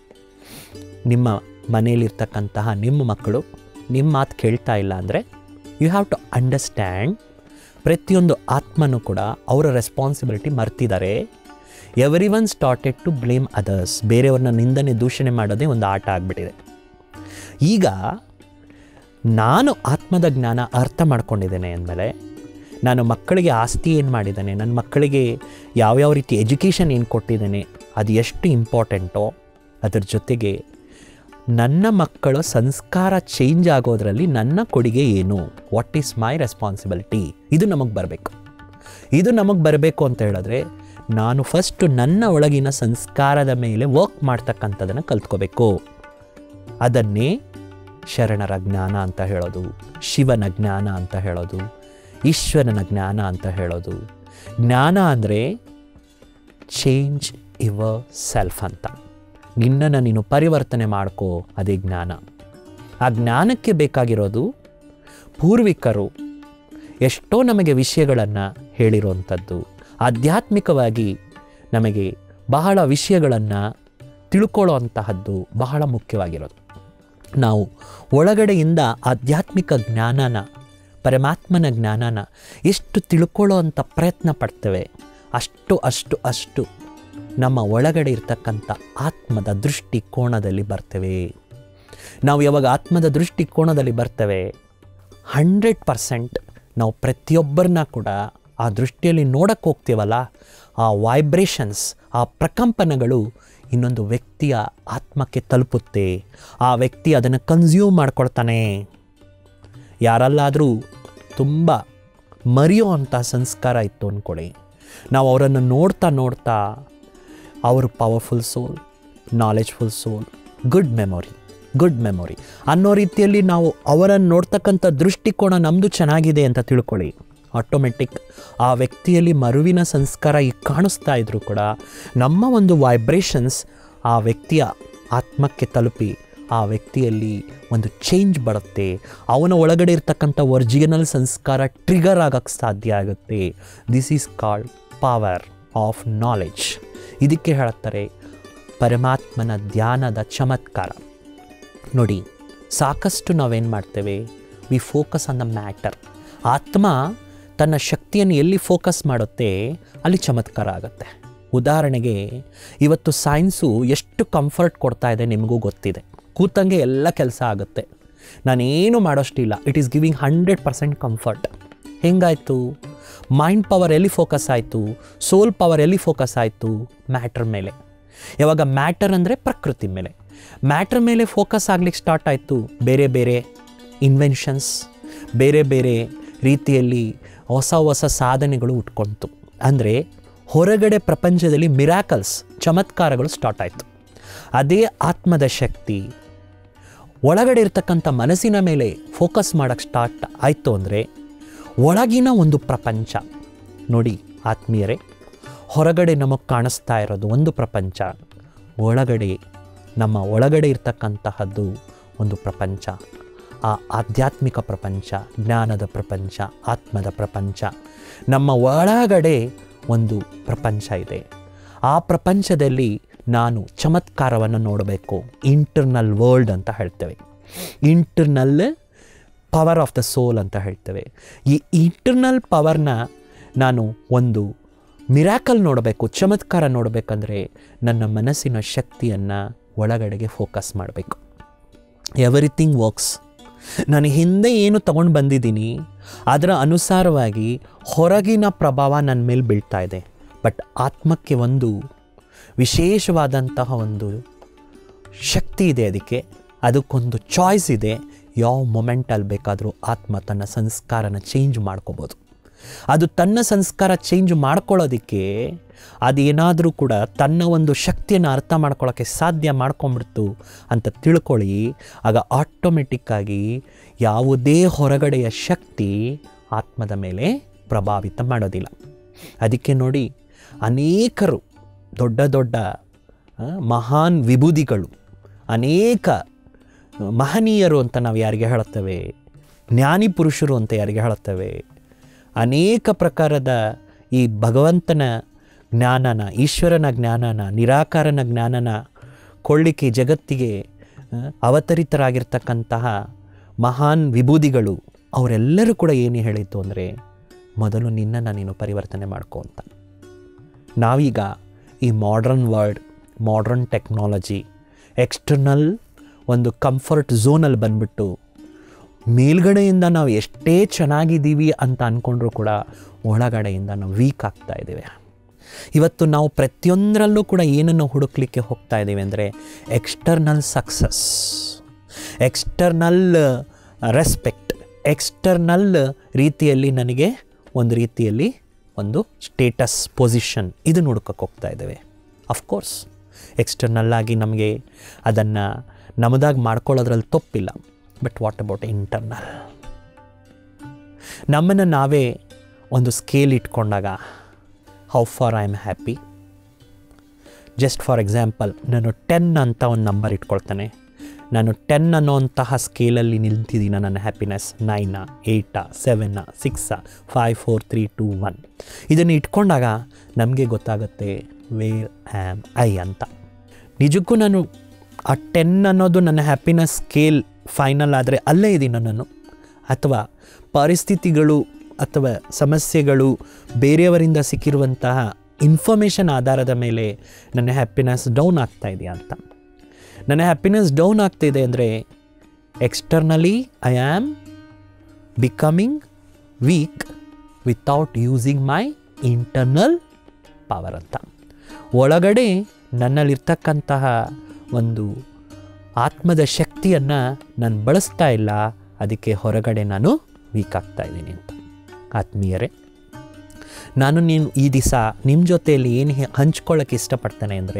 [SPEAKER 1] ನಿಮ್ಮ ಮನೆಯಲ್ಲಿರ್ತಕ್ಕಂತಹ ನಿಮ್ಮ ಮಕ್ಕಳು ನಿಮ್ಮ ಮಾತು ಕೇಳ್ತಾ ಇಲ್ಲ ಅಂದರೆ ಯು ಹ್ಯಾವ್ ಟು ಅಂಡರ್ಸ್ಟ್ಯಾಂಡ್ ಪ್ರತಿಯೊಂದು ಆತ್ಮನೂ ಕೂಡ ಅವರ ರೆಸ್ಪಾನ್ಸಿಬಿಲಿಟಿ ಮರ್ತಿದ್ದಾರೆ everyone started to blame others ಬೇರೆಯವ್ರನ್ನ ನಿಂದನೆ ದೂಷಣೆ ಮಾಡೋದೇ ಒಂದು ಆಟ ಆಗಿಬಿಟ್ಟಿದೆ ಈಗ ನಾನು ಆತ್ಮದ ಜ್ಞಾನ ಅರ್ಥ ಮಾಡ್ಕೊಂಡಿದ್ದೇನೆ ಅಂದಮೇಲೆ ನಾನು ಮಕ್ಕಳಿಗೆ ಆಸ್ತಿ ಏನು ಮಾಡಿದ್ದೇನೆ ನನ್ನ ಮಕ್ಕಳಿಗೆ ಯಾವ್ಯಾವ ರೀತಿ ಎಜುಕೇಷನ್ ಏನು ಕೊಟ್ಟಿದ್ದೇನೆ ಅದು ಎಷ್ಟು ಇಂಪಾರ್ಟೆಂಟೋ ಅದ್ರ ಜೊತೆಗೆ ನನ್ನ ಮಕ್ಕಳ ಸಂಸ್ಕಾರ ಚೇಂಜ್ ಆಗೋದ್ರಲ್ಲಿ ನನ್ನ ಕೊಡುಗೆ ಏನು ವಾಟ್ ಈಸ್ ಮೈ ರೆಸ್ಪಾನ್ಸಿಬಿಲಿಟಿ ಇದು ನಮಗೆ ಬರಬೇಕು ಇದು ನಮಗೆ ಬರಬೇಕು ಅಂತ ಹೇಳಿದ್ರೆ ನಾನು ಫಸ್ಟು ನನ್ನ ಒಳಗಿನ ಸಂಸ್ಕಾರದ ಮೇಲೆ ವರ್ಕ್ ಮಾಡ್ತಕ್ಕಂಥದ್ದನ್ನು ಕಲ್ತ್ಕೋಬೇಕು ಅದನ್ನೇ ಶರಣರ ಜ್ಞಾನ ಅಂತ ಹೇಳೋದು ಶಿವನ ಜ್ಞಾನ ಅಂತ ಹೇಳೋದು ಈಶ್ವರನ ಜ್ಞಾನ ಅಂತ ಹೇಳೋದು ಜ್ಞಾನ ಅಂದರೆ ಚೇಂಜ್ ಯುವರ್ ಸೆಲ್ಫ್ ಅಂತ ನಿನ್ನನ್ನು ನೀನು ಪರಿವರ್ತನೆ ಮಾಡ್ಕೋ ಅದೇ ಜ್ಞಾನ ಆ ಜ್ಞಾನಕ್ಕೆ ಬೇಕಾಗಿರೋದು ಪೂರ್ವಿಕರು ಎಷ್ಟೋ ನಮಗೆ ವಿಷಯಗಳನ್ನು ಹೇಳಿರುವಂಥದ್ದು ಆಧ್ಯಾತ್ಮಿಕವಾಗಿ ನಮಗೆ ಬಹಳ ವಿಷಯಗಳನ್ನು ತಿಳ್ಕೊಳ್ಳೋ ಅಂತಹದ್ದು ಬಹಳ ಮುಖ್ಯವಾಗಿರೋದು ನಾವು ಒಳಗಡೆಯಿಂದ ಆಧ್ಯಾತ್ಮಿಕ ಜ್ಞಾನನ ಪರಮಾತ್ಮನ ಜ್ಞಾನನ ಎಷ್ಟು ತಿಳ್ಕೊಳ್ಳೋ ಅಂಥ ಪ್ರಯತ್ನ ಪಡ್ತೇವೆ ಅಷ್ಟು ಅಷ್ಟು ಅಷ್ಟು ನಮ್ಮ ಒಳಗಡೆ ಇರ್ತಕ್ಕಂಥ ಆತ್ಮದ ದೃಷ್ಟಿಕೋನದಲ್ಲಿ ಬರ್ತೇವೆ ನಾವು ಯಾವಾಗ ಆತ್ಮದ ದೃಷ್ಟಿಕೋನದಲ್ಲಿ ಬರ್ತೇವೆ ಹಂಡ್ರೆಡ್ ಪರ್ಸೆಂಟ್ ನಾವು ಪ್ರತಿಯೊಬ್ಬರನ್ನ ಕೂಡ ಆ ದೃಷ್ಟಿಯಲ್ಲಿ ನೋಡಕ್ಕೆ ಹೋಗ್ತೀವಲ್ಲ ಆ ವೈಬ್ರೇಷನ್ಸ್ ಆ ಪ್ರಕಂಪನಗಳು ಇನ್ನೊಂದು ವ್ಯಕ್ತಿಯ ಆತ್ಮಕ್ಕೆ ತಲುಪುತ್ತೆ ಆ ವ್ಯಕ್ತಿ ಅದನ್ನು ಕನ್ಸ್ಯೂಮ್ ಮಾಡ್ಕೊಳ್ತಾನೆ ಯಾರಲ್ಲಾದರೂ ತುಂಬ ಮರೆಯೋ ಅಂಥ ಸಂಸ್ಕಾರ ಇತ್ತು ಅಂದ್ಕೊಳ್ಳಿ ನಾವು ಅವರನ್ನು ನೋಡ್ತಾ ನೋಡ್ತಾ ಅವರು powerful soul knowledgeful soul good memory good memory ಅನ್ನೋ ರೀತಿಯಲ್ಲಿ ನಾವು ಅವರನ್ನು ನೋಡ್ತಕ್ಕಂಥ ದೃಷ್ಟಿಕೋನ ನಮ್ಮದು ಚೆನ್ನಾಗಿದೆ ಅಂತ ತಿಳ್ಕೊಳ್ಳಿ ಆಟೋಮೆಟಿಕ್ ಆ ವ್ಯಕ್ತಿಯಲ್ಲಿ ಮರುವಿನ ಸಂಸ್ಕಾರ ಈಗ ಕಾಣಿಸ್ತಾ ಇದ್ರೂ ಕೂಡ ನಮ್ಮ ಒಂದು ವೈಬ್ರೇಷನ್ಸ್ ಆ ವ್ಯಕ್ತಿಯ ಆತ್ಮಕ್ಕೆ ತಲುಪಿ ಆ ವ್ಯಕ್ತಿಯಲ್ಲಿ ಒಂದು ಚೇಂಜ್ ಬರುತ್ತೆ ಅವನ ಒಳಗಡೆ ಇರ್ತಕ್ಕಂಥ ಒರಿಜಿನಲ್ ಸಂಸ್ಕಾರ ಟ್ರಿಗರ್ ಆಗಕ್ಕೆ ಸಾಧ್ಯ ಆಗುತ್ತೆ this is called power of knowledge ಇದಕ್ಕೆ ಹೇಳ್ತಾರೆ ಪರಮಾತ್ಮನ ಧ್ಯಾನದ ಚಮತ್ಕಾರ ನೋಡಿ ಸಾಕಷ್ಟು ನಾವೇನು ಮಾಡ್ತೇವೆ we focus on the matter ಆತ್ಮ ತನ್ನ ಶಕ್ತಿಯನ್ನು ಎಲ್ಲಿ ಫೋಕಸ್ ಮಾಡುತ್ತೆ ಅಲ್ಲಿ ಚಮತ್ಕಾರ ಆಗುತ್ತೆ ಉದಾಹರಣೆಗೆ ಇವತ್ತು ಸೈನ್ಸು ಎಷ್ಟು ಕಂಫರ್ಟ್ ಕೊಡ್ತಾ ಇದೆ ನಿಮಗೂ ಗೊತ್ತಿದೆ ಕೂತಂಗೆ ಎಲ್ಲ ಕೆಲಸ ಆಗುತ್ತೆ ನಾನೇನು ಮಾಡೋಷ್ಟಿಲ್ಲ it is giving hundred percent comfort ಹೆಂಗಾಯಿತು ಮೈಂಡ್ ಪವರ್ ಎಲ್ಲಿ ಫೋಕಸ್ ಆಯಿತು ಸೋಲ್ ಪವರ್ ಎಲ್ಲಿ ಫೋಕಸ್ ಆಯಿತು ಮ್ಯಾಟ್ರ್ ಮೇಲೆ ಯಾವಾಗ ಮ್ಯಾಟರ್ ಅಂದರೆ ಪ್ರಕೃತಿ ಮೇಲೆ ಮ್ಯಾಟ್ರ್ ಮೇಲೆ ಫೋಕಸ್ ಆಗ್ಲಿಕ್ಕೆ ಸ್ಟಾರ್ಟ್ ಆಯಿತು ಬೇರೆ ಬೇರೆ ಇನ್ವೆನ್ಷನ್ಸ್ ಬೇರೆ ಬೇರೆ ರೀತಿಯಲ್ಲಿ ಹೊಸ ಹೊಸ ಸಾಧನೆಗಳು ಉಟ್ಕೊಳ್ತು ಅಂದರೆ ಹೊರಗಡೆ ಪ್ರಪಂಚದಲ್ಲಿ ಮಿರಾಕಲ್ಸ್ ಚಮತ್ಕಾರಗಳು ಸ್ಟಾರ್ಟ್ ಆಯಿತು ಅದೇ ಆತ್ಮದ ಶಕ್ತಿ ಒಳಗಡೆ ಇರ್ತಕ್ಕಂಥ ಮನಸ್ಸಿನ ಮೇಲೆ ಫೋಕಸ್ ಮಾಡೋಕ್ಕೆ ಸ್ಟಾರ್ಟ್ ಆಯಿತು ಅಂದರೆ ಒಳಗಿನ ಒಂದು ಪ್ರಪಂಚ ನೋಡಿ ಆತ್ಮೀಯರೇ ಹೊರಗಡೆ ನಮಗೆ ಕಾಣಿಸ್ತಾ ಇರೋದು ಒಂದು ಪ್ರಪಂಚ ಒಳಗಡೆ ನಮ್ಮ ಒಳಗಡೆ ಇರ್ತಕ್ಕಂತಹದ್ದು ಒಂದು ಪ್ರಪಂಚ ಆ ಆಧ್ಯಾತ್ಮಿಕ ಪ್ರಪಂಚ ಜ್ಞಾನದ ಪ್ರಪಂಚ ಆತ್ಮದ ಪ್ರಪಂಚ ನಮ್ಮ ಒಳಗಡೆ ಒಂದು ಪ್ರಪಂಚ ಇದೆ ಆ ಪ್ರಪಂಚದಲ್ಲಿ ನಾನು ಚಮತ್ಕಾರವನ್ನು ನೋಡಬೇಕು ಇಂಟರ್ನಲ್ ವರ್ಲ್ಡ್ ಅಂತ ಹೇಳ್ತೇವೆ internal power of the soul ಅಂತ ಹೇಳ್ತೇವೆ ಈ ಇಂಟರ್ನಲ್ ಪವರ್ನ ನಾನು ಒಂದು ಮಿರಾಕಲ್ ನೋಡಬೇಕು ಚಮತ್ಕಾರ ನೋಡಬೇಕಂದ್ರೆ ನನ್ನ ಮನಸ್ಸಿನ ಶಕ್ತಿಯನ್ನು ಒಳಗಡೆಗೆ ಫೋಕಸ್ ಮಾಡಬೇಕು ಎವ್ರಿಥಿಂಗ್ ವರ್ಕ್ಸ್ ನಾನು ಹಿಂದೆ ಏನು ತಗೊಂಡು ಬಂದಿದ್ದೀನಿ ಅದರ ಅನುಸಾರವಾಗಿ ಹೊರಗಿನ ಪ್ರಭಾವ ನನ್ನ ಮೇಲೆ ಬೀಳ್ತಾ ಇದೆ ಬಟ್ ಆತ್ಮಕ್ಕೆ ಒಂದು ವಿಶೇಷವಾದಂತಹ ಒಂದು ಶಕ್ತಿ ಇದೆ ಅದಕ್ಕೆ ಅದಕ್ಕೊಂದು ಚಾಯ್ಸ್ ಇದೆ ಯಾವ ಮೊಮೆಂಟಲ್ಲಿ ಬೇಕಾದರೂ ಆತ್ಮ ತನ್ನ ಸಂಸ್ಕಾರನ ಚೇಂಜ್ ಮಾಡ್ಕೋಬೋದು ಅದು ತನ್ನ ಸಂಸ್ಕಾರ ಚೇಂಜ್ ಮಾಡ್ಕೊಳ್ಳೋದಕ್ಕೆ ಅದೇನಾದರೂ ಕೂಡ ತನ್ನ ಒಂದು ಶಕ್ತಿಯನ್ನು ಅರ್ಥ ಮಾಡ್ಕೊಳ್ಳೋಕ್ಕೆ ಸಾಧ್ಯ ಮಾಡ್ಕೊಂಬಿಡ್ತು ಅಂತ ತಿಳ್ಕೊಳ್ಳಿ ಆಗ ಆಟೋಮೆಟಿಕ್ಕಾಗಿ ಯಾವುದೇ ಹೊರಗಡೆಯ ಶಕ್ತಿ ಆತ್ಮದ ಮೇಲೆ ಪ್ರಭಾವಿತ ಮಾಡೋದಿಲ್ಲ ಅದಕ್ಕೆ ನೋಡಿ ಅನೇಕರು ದೊಡ್ಡ ದೊಡ್ಡ ಆ, ಮಹಾನ್ ವಿಭೂದಿಗಳು ಅನೇಕ ಮಹನೀಯರು ಅಂತ ನಾವು ಯಾರಿಗೆ ಹೇಳುತ್ತೇವೆ ಜ್ಞಾನಿ ಪುರುಷರು ಅಂತ ಯಾರಿಗೆ ಹೇಳುತ್ತೇವೆ ಅನೇಕ ಪ್ರಕಾರದ ಈ ಭಗವಂತನ ಜ್ಞಾನನ ಈಶ್ವರನ ಜ್ಞಾನನ ನಿರಾಕಾರನ ಜ್ಞಾನನ ಕೊಳ್ಳಿಕ್ಕೆ ಜಗತ್ತಿಗೆ ಆ, ಅವತರಿತರಾಗಿರ್ತಕ್ಕಂತಹ ಮಹಾನ್ ವಿಭೂದಿಗಳು ಅವರೆಲ್ಲರೂ ಕೂಡ ಏನು ಹೇಳಿತ್ತು ಅಂದರೆ ಮೊದಲು ನಿನ್ನನ್ನು ನೀನು ಪರಿವರ್ತನೆ ಮಾಡ್ಕೊ ಅಂತ ನಾವೀಗ ಈ modern world modern technology external ಒಂದು ಕಂಫರ್ಟ್ ಝೋನಲ್ಲಿ ಬಂದ್ಬಿಟ್ಟು ಮೇಲ್ಗಡೆಯಿಂದ ನಾವು ಎಷ್ಟೇ ಚೆನ್ನಾಗಿದ್ದೀವಿ ಅಂತ ಅಂದ್ಕೊಂಡ್ರೂ ಕೂಡ ಒಳಗಡೆಯಿಂದ ನಾವು ವೀಕ್ ಆಗ್ತಾ ಇದ್ದೇವೆ ಇವತ್ತು ನಾವು ಪ್ರತಿಯೊಂದರಲ್ಲೂ ಕೂಡ ಏನನ್ನು ಹುಡುಕ್ಲಿಕ್ಕೆ ಹೋಗ್ತಾ ಇದ್ದೀವಿ ಅಂದರೆ external success external respect external ರೀತಿಯಲ್ಲಿ ನನಗೆ ಒಂದು ರೀತಿಯಲ್ಲಿ ಒಂದು ಸ್ಟೇಟಸ್ ಪೊಸಿಷನ್ ಇದು ಹುಡುಕಕ್ಕೆ ಹೋಗ್ತಾ ಇದ್ದೇವೆ ಅಫ್ಕೋರ್ಸ್ ಎಕ್ಸ್ಟರ್ನಲ್ ಆಗಿ ನಮಗೆ ಅದನ್ನು ನಮ್ಮದಾಗಿ ಮಾಡ್ಕೊಳ್ಳೋದ್ರಲ್ಲಿ ತಪ್ಪಿಲ್ಲ ಬಟ್ ವಾಟ್ ಅಬೌಟ್ ಇಂಟರ್ನಲ್ ನಮ್ಮನ್ನು ನಾವೇ ಒಂದು ಸ್ಕೇಲ್ ಇಟ್ಕೊಂಡಾಗ how far I am happy just for example ನಾನು ಟೆನ್ ಅಂತ ಒಂದು ನಂಬರ್ ಇಟ್ಕೊಳ್ತಾನೆ ನಾನು ಟೆನ್ ಅನ್ನೋಂತಹ ಸ್ಕೇಲಲ್ಲಿ ನಿಲ್ತಿದ್ದೀನಿ ನನ್ನ ಹ್ಯಾಪಿನೆಸ್ ನೈನಾ ಏಯ್ಟಾ ಸೆವೆನ್ನ ಸಿಕ್ಸಾ five four three two one ಇದನ್ನು ಇಟ್ಕೊಂಡಾಗ ನಮಗೆ ಗೊತ್ತಾಗುತ್ತೆ ವೇರ್ ಆ್ಯಮ್ ಐ ಅಂತ ನಿಜಕ್ಕೂ ನಾನು ಆ ಟೆನ್ ಅನ್ನೋದು ನನ್ನ ಹ್ಯಾಪಿನೆಸ್ ಸ್ಕೇಲ್ ಫೈನಲ್ ಆದರೆ ಅಲ್ಲೇ ಇದ್ದೀನೋ ನಾನು ಅಥವಾ ಪರಿಸ್ಥಿತಿಗಳು ಅಥವಾ ಸಮಸ್ಯೆಗಳು ಬೇರೆಯವರಿಂದ ಸಿಕ್ಕಿರುವಂತಹ ಇನ್ಫಾರ್ಮೇಷನ್ ಆಧಾರದ ಮೇಲೆ ನನ್ನ ಹ್ಯಾಪಿನೆಸ್ ಡೌನ್ ಆಗ್ತಾ ಇದೆಯಾ ಅಂತ ನನ್ನ ಹ್ಯಾಪಿನೆಸ್ ಡೌನ್ ಆಗ್ತಿದೆ ಅಂದರೆ externally I am becoming weak without using my internal power ಅಂತ ಒಳಗಡೆ ನನ್ನಲ್ಲಿರ್ತಕ್ಕಂತಹ ಒಂದು ಆತ್ಮದ ಶಕ್ತಿಯನ್ನು ನಾನು ಬಳಸ್ತಾ ಇಲ್ಲ ಅದಕ್ಕೆ ಹೊರಗಡೆ ನಾನು ವೀಕ್ ಆಗ್ತಾ ಇದ್ದೀನಿ ಅಂತ ಆತ್ಮೀಯರೇ ನಾನು ನೀನು ಈ ದಿವಸ ನಿಮ್ಮ ಜೊತೆಯಲ್ಲಿ ಏನು ಹಂಚ್ಕೊಳ್ಳೋಕ್ಕೆ ಇಷ್ಟಪಡ್ತೇನೆ ಅಂದರೆ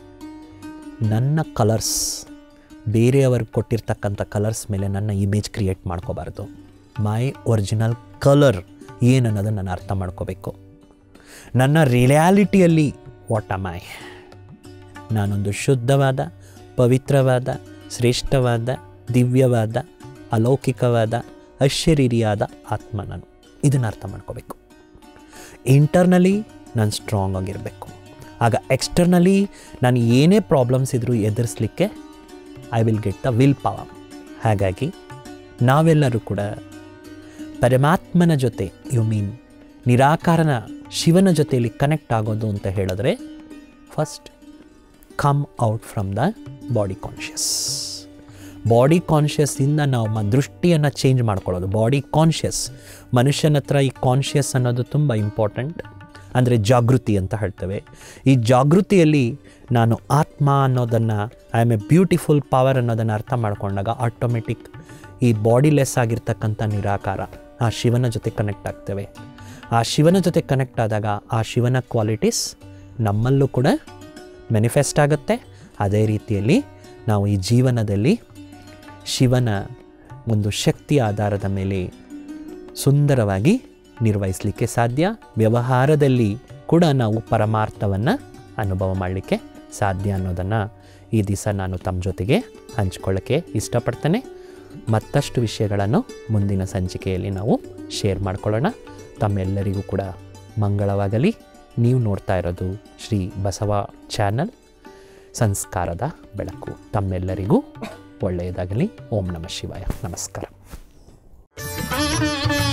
[SPEAKER 1] ನನ್ನ ಕಲರ್ಸ್ ಬೇರೆಯವ್ರಿಗೆ ಕೊಟ್ಟಿರ್ತಕ್ಕಂಥ ಕಲರ್ಸ್ ಮೇಲೆ ನನ್ನ ಇಮೇಜ್ ಕ್ರಿಯೇಟ್ ಮಾಡ್ಕೋಬಾರ್ದು ಮೈ ಒರಿಜಿನಲ್ ಕಲರ್ ಏನನ್ನೋದನ್ನು ನಾನು ಅರ್ಥ ಮಾಡ್ಕೋಬೇಕು ನನ್ನ ರಿಯಾಲಿಟಿಯಲ್ಲಿ ವಾಟ್ ಅ ಮೈ ನಾನೊಂದು ಶುದ್ಧವಾದ ಪವಿತ್ರವಾದ ಶ್ರೇಷ್ಠವಾದ ದಿವ್ಯವಾದ ಅಲೌಕಿಕವಾದ ಅಶರೀರಿಯಾದ ಆತ್ಮ ನಾನು ಇದನ್ನು ಅರ್ಥ ಮಾಡ್ಕೋಬೇಕು ಇಂಟರ್ನಲಿ ನಾನು ಸ್ಟ್ರಾಂಗ್ ಆಗಿರಬೇಕು ಆಗ ಎಕ್ಸ್ಟರ್ನಲಿ ನಾನು ಏನೇ ಪ್ರಾಬ್ಲಮ್ಸ್ ಇದ್ದರೂ ಎದುರಿಸಲಿಕ್ಕೆ I will get the will power ಹಾಗಾಗಿ ನಾವೆಲ್ಲರೂ ಕೂಡ ಪರಮಾತ್ಮನ ಜೊತೆ ಯು ಮೀನ್ ನಿರಾಕಾರನ ಶಿವನ ಜೊತೆಯಲ್ಲಿ ಕನೆಕ್ಟ್ ಆಗೋದು ಅಂತ ಹೇಳಿದ್ರೆ first come out from the body conscious body ಕಾನ್ಷಿಯಸ್ಸಿಂದ ನಾವು ಮ ದೃಷ್ಟಿಯನ್ನು ಚೇಂಜ್ ಮಾಡ್ಕೊಳ್ಳೋದು ಬಾಡಿ ಕಾನ್ಷಿಯಸ್ ಮನುಷ್ಯನ ಹತ್ರ ಈ ಕಾನ್ಷಿಯಸ್ ಅನ್ನೋದು ತುಂಬ ಇಂಪಾರ್ಟೆಂಟ್ ಅಂದರೆ ಜಾಗೃತಿ ಅಂತ ಹೇಳ್ತೇವೆ ಈ ಜಾಗೃತಿಯಲ್ಲಿ ನಾನು ಆತ್ಮ ಅನ್ನೋದನ್ನು I am a beautiful power ಅನ್ನೋದನ್ನು ಅರ್ಥ ಮಾಡ್ಕೊಂಡಾಗ ಆಟೋಮೆಟಿಕ್ ಈ ಬಾಡಿಲೆಸ್ ಆಗಿರ್ತಕ್ಕಂಥ ನಿರಾಕಾರ ಆ ಶಿವನ ಜೊತೆ ಕನೆಕ್ಟ್ ಆಗ್ತೇವೆ ಆ ಶಿವನ ಜೊತೆ ಕನೆಕ್ಟ್ ಆದಾಗ ಆ ಶಿವನ ಕ್ವಾಲಿಟೀಸ್ ನಮ್ಮಲ್ಲೂ ಕೂಡ ಮ್ಯಾನಿಫೆಸ್ಟ್ ಆಗುತ್ತೆ ಅದೇ ರೀತಿಯಲ್ಲಿ ನಾವು ಈ ಜೀವನದಲ್ಲಿ ಶಿವನ ಒಂದು ಶಕ್ತಿಯ ಆಧಾರದ ಮೇಲೆ ಸುಂದರವಾಗಿ ನಿರ್ವಹಿಸಲಿಕ್ಕೆ ಸಾಧ್ಯ ವ್ಯವಹಾರದಲ್ಲಿ ಕೂಡ ನಾವು ಪರಮಾರ್ಥವನ್ನು ಅನುಭವ ಮಾಡಲಿಕ್ಕೆ ಸಾಧ್ಯ ಅನ್ನೋದನ್ನು ಈ ದಿವಸ ನಾನು ತಮ್ಮ ಜೊತೆಗೆ ಹಂಚ್ಕೊಳ್ಳೋಕ್ಕೆ ಇಷ್ಟಪಡ್ತೇನೆ ಮತ್ತಷ್ಟು ವಿಷಯಗಳನ್ನು ಮುಂದಿನ ಸಂಚಿಕೆಯಲ್ಲಿ ನಾವು ಶೇರ್ ಮಾಡ್ಕೊಳ್ಳೋಣ ತಮ್ಮೆಲ್ಲರಿಗೂ ಕೂಡ ಮಂಗಳವಾಗಲಿ ನೀವು ನೋಡ್ತಾ ಇರೋದು ಶ್ರೀ ಬಸವ ಚಾನಲ್ ಸಂಸ್ಕಾರದ ಬೆಳಕು ತಮ್ಮೆಲ್ಲರಿಗೂ ಒಳ್ಳೆಯದಾಗಲಿ ಓಂ ನಮಃ ಶಿವಾಯ ನಮಸ್ಕಾರ